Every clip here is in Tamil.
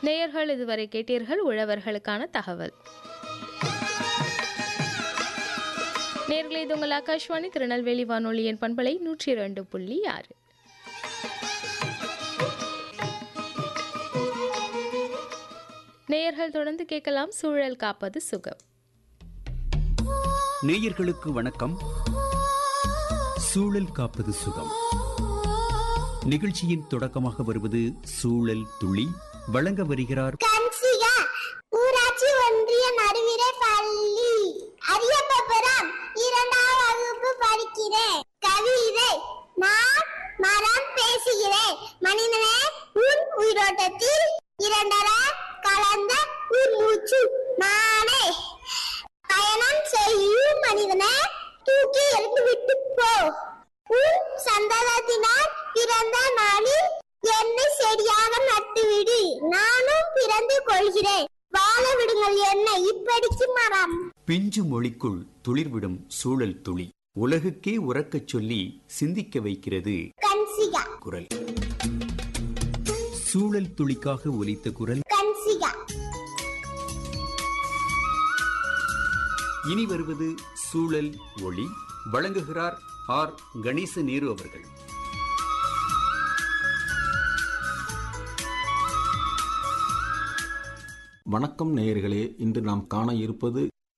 நேயர்கள் இதுவரை கேட்டீர்கள் உழவர்களுக்கான தகவல் நேர்களே இது உங்கள் ஆகாஷ்வாணி திருநெல்வேலி வானொலியின் பண்பலை நூற்றி இரண்டு புள்ளி ஆறு நேயர்கள் தொடர்ந்து கேட்கலாம் சூழல் காப்பது சுகம் நேயர்களுக்கு வணக்கம் சூழல் காப்பது சுகம் நிகழ்ச்சியின் தொடக்கமாக வருவது சூழல் துளி வழங்க வருகிறார் கன்சிகா ஊராட்சி ஒன்றிய நடுவிரை பள்ளி அரியப்பபுரம் இரண்டாம் வகுப்பு படிக்கிறேன் கவிதை நான் மரம் பேசுகிறேன் மனிதனே உன் உயிரோட்டத்தில் இரண்டரை கலந்த உன் மூச்சு நானே பயணம் செய்யும் மனிதனே தூக்கி எழுந்து விட்டு போ உன் சந்தனத்தினால் பிறந்த நாளில் என்னை செடியாக நட்டுவிடு நானும் பிறந்து கொள்கிறேன் வாழ விடுங்கள் என்னை இப்படிக்கு மரம் பிஞ்சு மொழிக்குள் துளிர்விடும் சூழல் துளி உலகுக்கே உறக்கச் சொல்லி சிந்திக்க வைக்கிறது கன்சிகா குரல் சூழல் துளிக்காக ஒலித்த குரல் கன்சிகா இனி வருவது சூழல் ஒளி வழங்குகிறார் ஆர் கணேச நேரு அவர்கள் வணக்கம் நேயர்களே இன்று நாம் காண இருப்பது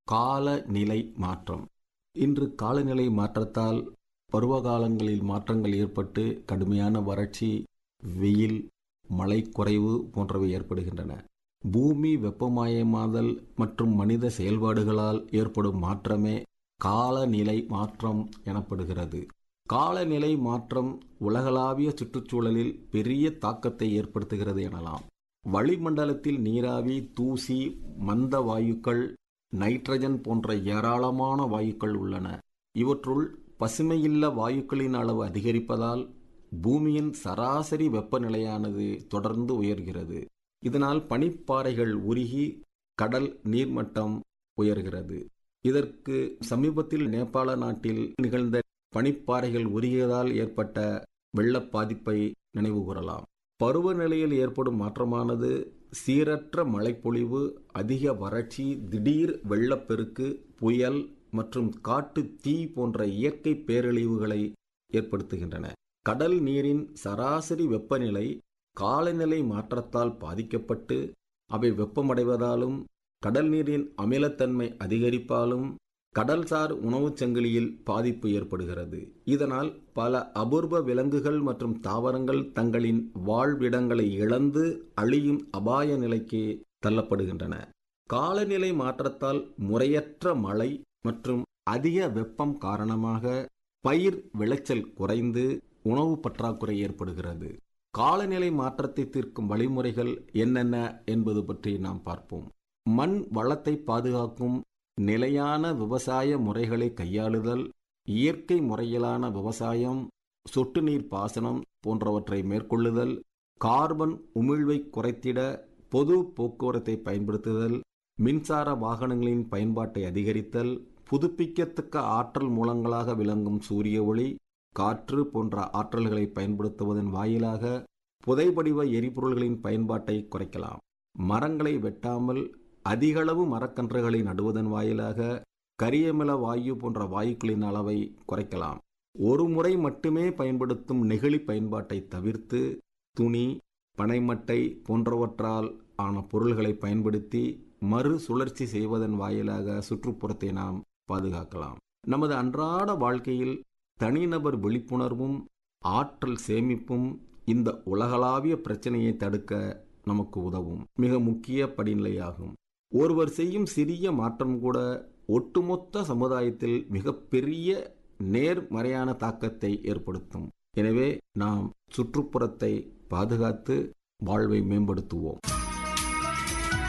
காலநிலை மாற்றம் இன்று காலநிலை மாற்றத்தால் பருவகாலங்களில் மாற்றங்கள் ஏற்பட்டு கடுமையான வறட்சி வெயில் மழை குறைவு போன்றவை ஏற்படுகின்றன பூமி வெப்பமயமாதல் மற்றும் மனித செயல்பாடுகளால் ஏற்படும் மாற்றமே காலநிலை மாற்றம் எனப்படுகிறது காலநிலை மாற்றம் உலகளாவிய சுற்றுச்சூழலில் பெரிய தாக்கத்தை ஏற்படுத்துகிறது எனலாம் வளிமண்டலத்தில் நீராவி தூசி மந்த வாயுக்கள் நைட்ரஜன் போன்ற ஏராளமான வாயுக்கள் உள்ளன இவற்றுள் பசுமையில்ல வாயுக்களின் அளவு அதிகரிப்பதால் பூமியின் சராசரி வெப்பநிலையானது தொடர்ந்து உயர்கிறது இதனால் பனிப்பாறைகள் உருகி கடல் நீர்மட்டம் உயர்கிறது இதற்கு சமீபத்தில் நேபாள நாட்டில் நிகழ்ந்த பனிப்பாறைகள் உருகியதால் ஏற்பட்ட வெள்ளப் பாதிப்பை நினைவு கூறலாம் பருவநிலையில் ஏற்படும் மாற்றமானது சீரற்ற மழைப்பொழிவு அதிக வறட்சி திடீர் வெள்ளப்பெருக்கு புயல் மற்றும் காட்டு தீ போன்ற இயற்கை பேரழிவுகளை ஏற்படுத்துகின்றன கடல் நீரின் சராசரி வெப்பநிலை காலநிலை மாற்றத்தால் பாதிக்கப்பட்டு அவை வெப்பமடைவதாலும் கடல் நீரின் அமிலத்தன்மை அதிகரிப்பாலும் கடல்சார் உணவுச் சங்கிலியில் பாதிப்பு ஏற்படுகிறது இதனால் பல அபூர்வ விலங்குகள் மற்றும் தாவரங்கள் தங்களின் வாழ்விடங்களை இழந்து அழியும் அபாய நிலைக்கு தள்ளப்படுகின்றன காலநிலை மாற்றத்தால் முறையற்ற மழை மற்றும் அதிக வெப்பம் காரணமாக பயிர் விளைச்சல் குறைந்து உணவு பற்றாக்குறை ஏற்படுகிறது காலநிலை மாற்றத்தை தீர்க்கும் வழிமுறைகள் என்னென்ன என்பது பற்றி நாம் பார்ப்போம் மண் வளத்தை பாதுகாக்கும் நிலையான விவசாய முறைகளை கையாளுதல் இயற்கை முறையிலான விவசாயம் சொட்டு நீர் பாசனம் போன்றவற்றை மேற்கொள்ளுதல் கார்பன் உமிழ்வை குறைத்திட பொது போக்குவரத்தை பயன்படுத்துதல் மின்சார வாகனங்களின் பயன்பாட்டை அதிகரித்தல் புதுப்பிக்கத்தக்க ஆற்றல் மூலங்களாக விளங்கும் சூரிய ஒளி காற்று போன்ற ஆற்றல்களை பயன்படுத்துவதன் வாயிலாக புதைபடிவ எரிபொருள்களின் பயன்பாட்டை குறைக்கலாம் மரங்களை வெட்டாமல் அதிகளவு மரக்கன்றுகளை நடுவதன் வாயிலாக கரியமில வாயு போன்ற வாயுக்களின் அளவை குறைக்கலாம் ஒரு முறை மட்டுமே பயன்படுத்தும் நெகிழி பயன்பாட்டை தவிர்த்து துணி பனைமட்டை போன்றவற்றால் ஆன பொருள்களை பயன்படுத்தி மறு சுழற்சி செய்வதன் வாயிலாக சுற்றுப்புறத்தை நாம் பாதுகாக்கலாம் நமது அன்றாட வாழ்க்கையில் தனிநபர் விழிப்புணர்வும் ஆற்றல் சேமிப்பும் இந்த உலகளாவிய பிரச்சனையை தடுக்க நமக்கு உதவும் மிக முக்கிய படிநிலையாகும் ஒருவர் செய்யும் சிறிய மாற்றம் கூட ஒட்டுமொத்த சமுதாயத்தில் மிகப்பெரிய நேர்மறையான தாக்கத்தை ஏற்படுத்தும் எனவே நாம் சுற்றுப்புறத்தை பாதுகாத்து வாழ்வை மேம்படுத்துவோம்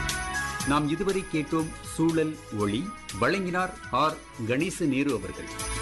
நாம் இதுவரை கேட்டோம் சூழல் ஒளி வழங்கினார் ஆர் கணேச நேரு அவர்கள்